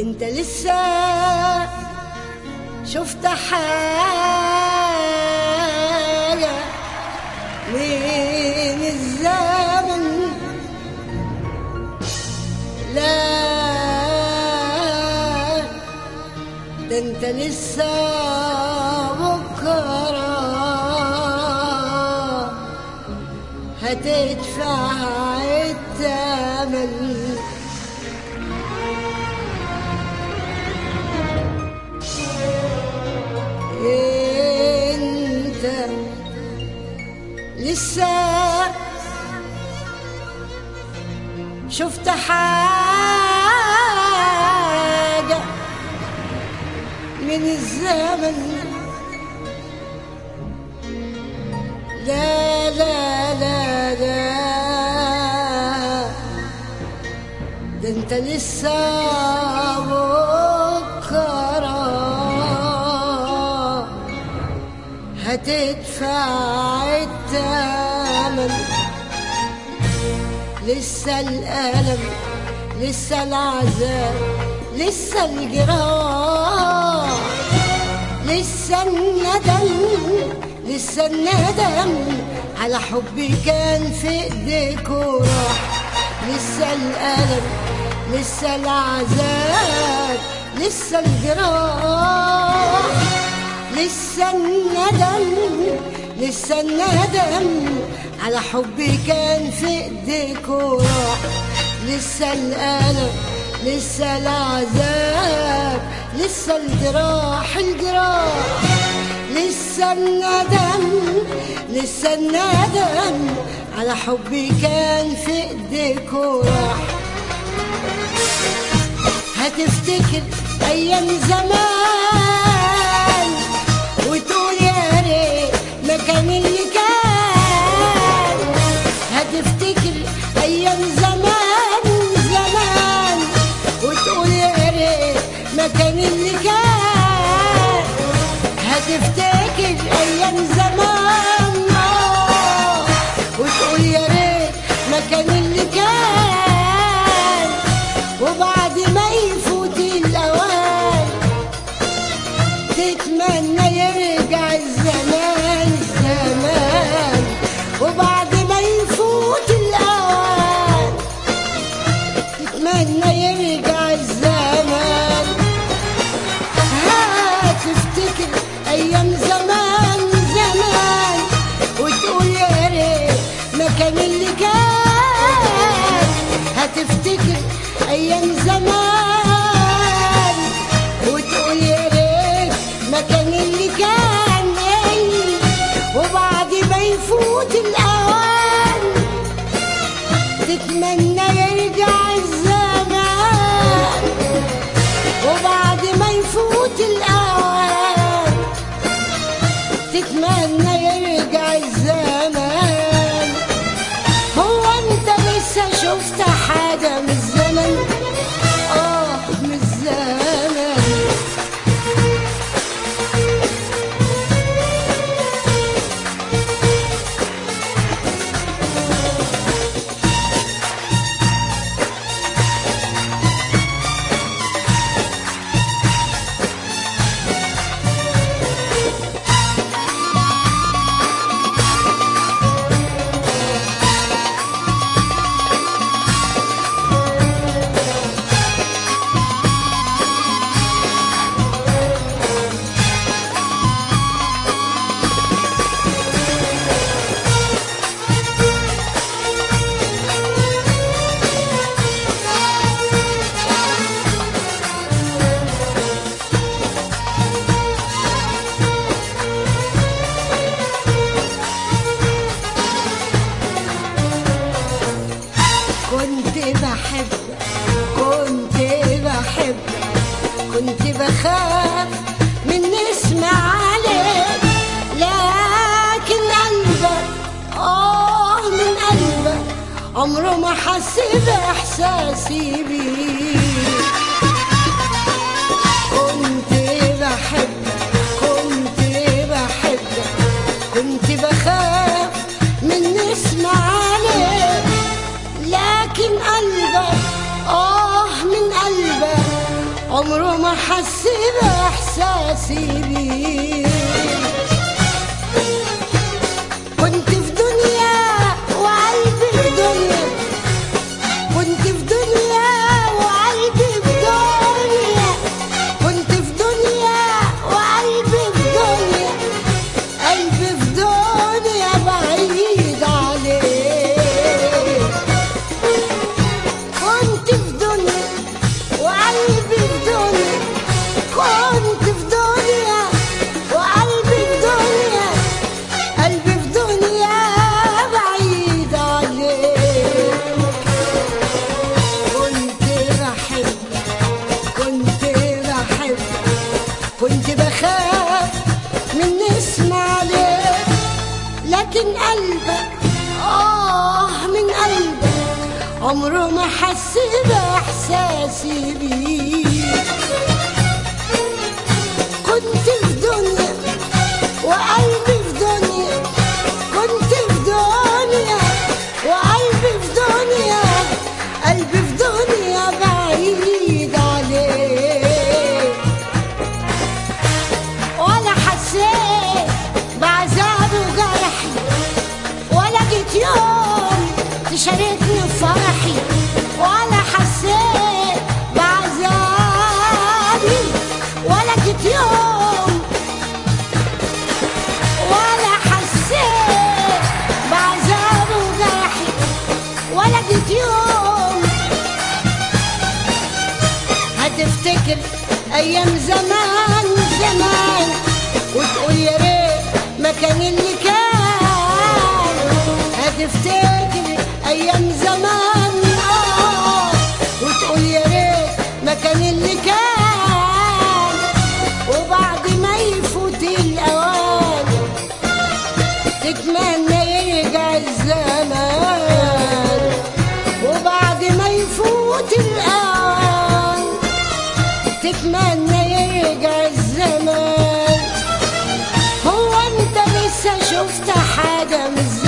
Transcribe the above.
انت لسه شفت حاجة من الزمن لا ده انت لسه بكرة هتدفع الثمن انت لسه شفت حاجة من الزمن لا لا لا لا ده انت لسه بكره هتدفع الثمن لسه الألم لسه العذاب لسه الجراح لسه الندم لسه الندم على حبي كان في ايديك وراح لسه الألم لسه العذاب لسه الجراح لسه الندم لسه الندم على حبي كان في ايديك وراح لسه الألم لسه العذاب لسه الجراح الجراح لسه الندم لسه الندم على حبي كان في ايديك وراح هتفتكر ايام زمان وتقول يا ريت ما كان اللي كان هتفتكر ايام زمان زمان وتقول يا ريت ما كان اللي كان هتفتكر ايام زمان آه، وتقول يا ريت ما كان اللي كان وبعد ما يفوت الاوان تتمنى يرجع الزمان الزمان وبعد ما يفوت الاوان تتمنى يرجع الزمان هتفتكر ايام زمان زمان وتقول يا ريت ما كان اللي كان هتفتكر ايام زمان وتقول يا ريت ما كان اللي كان إيه. وبعد ما يفوت الاوان تتمنى يرجع الزمان وبعد ما يفوت الأوان تتمنى يرجع الزمان هو انت لسه شفت حاجة من الزمن اه من الزمن كنت بحبك كنت بحبك كنت بخاف من اسمع عليك لكن قلبك اه من قلبك عمره ما حس باحساسي بيك كنت بحبك كنت بحبك كنت بخاف من اسمع عليك لكن قلبك آه من قلبك عمره ما حس بإحساسي بيه كنت في دنيا وقلبي في دنيا كنت في دنيا وقلبي في دنيا كنت في دنيا وقلبي في دنيا قلبي في دنيا بعيد عليه كنت في دنيا وقلبي في دنيا كنت في دنيا وقلبي في دنيا قلبي في دنيا بعيد عليك كنت بحبك كنت بحبك كنت بخاف من اسم عليك لكن قلبك آه من قلبك عمره ما حس بإحساسي بيك كنت في دنيا وقلبي في دنيا كنت في دنيا وقلبي في دنيا قلبي في دنيا بعيد عليك ولا حسيت بعذاب وجرحي ولا جيت يوم تشاركني في فرحي ولا حسيت بعذابي ولا جيت يوم ولا حسيت بعذاب وجرحي ولا جيت يوم هتفتكر ايام زمان زمان وتقول يا ريت مكان اللي كان هتفتكر ايام زمان اه وتقول يا ريت مكان اللي كان وبعد ما يفوت الاوان تتمنى يرجع الزمان وبعد ما يفوت الأوان تتمنى يرجع الزمان هو انت لسه شفت حاجة من